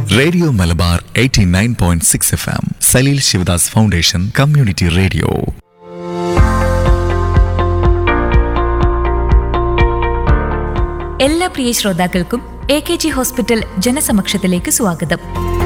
radio Malabar 89.6 F M Saleel Sivadas foundation community radio എല്ലാ പ്രിയ ശ്രോതാക്കൾക്കും എ കെ ജി ഹോസ്പിറ്റൽ ജനസമക്ഷത്തിലേക്ക് സ്വാഗതം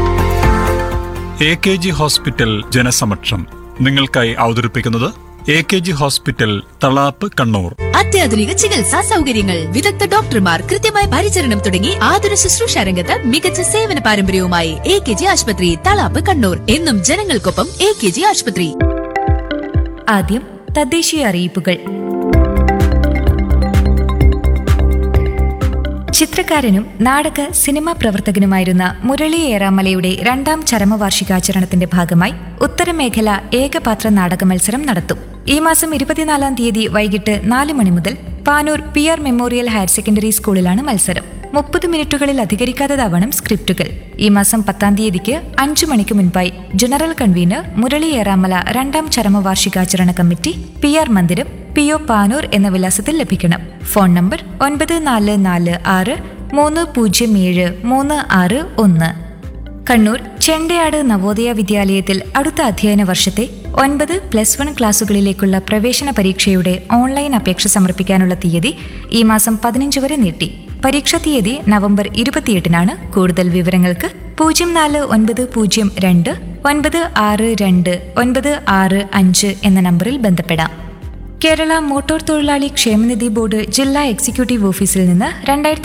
എ കെ ജി ഹോസ്പിറ്റൽ ജനസമക്ഷം നിങ്ങൾക്കായി അവതരിപ്പിക്കുന്നത് A K G hospital Thalap Kannur അത്യാധുനിക ചികിത്സാ സൗകര്യങ്ങൾ വിദഗ്ധ ഡോക്ടർമാർ കൃത്യമായ പരിചരണം തുടങ്ങി ആതുര ശുശ്രൂഷ രംഗത്ത് മികച്ച സേവന പാരമ്പര്യവുമായി എ കെ ജി ആശുപത്രി തളാപ്പ് കണ്ണൂർ എന്നും ജനങ്ങൾക്കൊപ്പം എ കെ ജി ആശുപത്രി ആദ്യം തദ്ദേശീയ അറിയിപ്പുകൾ ചിത്രകാരനും നാടക സിനിമാ പ്രവർത്തകനുമായിരുന്ന മുരളി ഏറാമലയുടെ രണ്ടാം ചരമവാർഷികാചരണത്തിന്റെ ഭാഗമായി ഉത്തരമേഖല ഏകപാത്ര നാടക മത്സരം നടത്തും ഈ മാസം ഇരുപത്തിനാലാം തീയതി വൈകിട്ട് നാല് മണി മുതൽ Panoor P R memorial higher secondary സ്കൂളിലാണ് മത്സരം മുപ്പത് മിനിറ്റുകളിൽ അധികരിക്കാത്തതാവണം സ്ക്രിപ്റ്റുകൾ ഈ മാസം പത്താം തീയതിക്ക് അഞ്ചു മണിക്ക് മുൻപായി ജനറൽ കൺവീനർ മുരളി ഏറാമല രണ്ടാം ചരമവാർഷികാചരണ കമ്മിറ്റി പി ആർ മന്ദിരം പി ഒ പാനൂർ എന്ന വിലാസത്തിൽ ലഭിക്കണം ഫോൺ നമ്പർ ഒൻപത് നാല് നാല് ആറ് മൂന്ന് പൂജ്യം ഏഴ് മൂന്ന് ആറ് ഒന്ന് കണ്ണൂർ ചെണ്ടയാട് നവോദയ വിദ്യാലയത്തിൽ അടുത്ത അധ്യയന വർഷത്തെ ഒൻപത് പ്ലസ് വൺ ക്ലാസുകളിലേക്കുള്ള പ്രവേശന പരീക്ഷയുടെ ഓൺലൈൻ അപേക്ഷ സമർപ്പിക്കാനുള്ള തീയതി ഈ മാസം പതിനഞ്ച് വരെ നീട്ടി പരീക്ഷാ തീയതി നവംബർ ഇരുപത്തിയെട്ടിനാണ് കൂടുതൽ വിവരങ്ങൾക്ക് പൂജ്യം നാല് ഒൻപത് പൂജ്യം രണ്ട് ഒൻപത് ആറ് രണ്ട് ഒൻപത് ആറ് അഞ്ച് എന്ന നമ്പറിൽ ബന്ധപ്പെടാം കേരള മോട്ടോർ തൊഴിലാളി ക്ഷേമനിധി ബോർഡ് ജില്ലാ എക്സിക്യൂട്ടീവ് ഓഫീസിൽ നിന്ന് രണ്ടായിരത്തി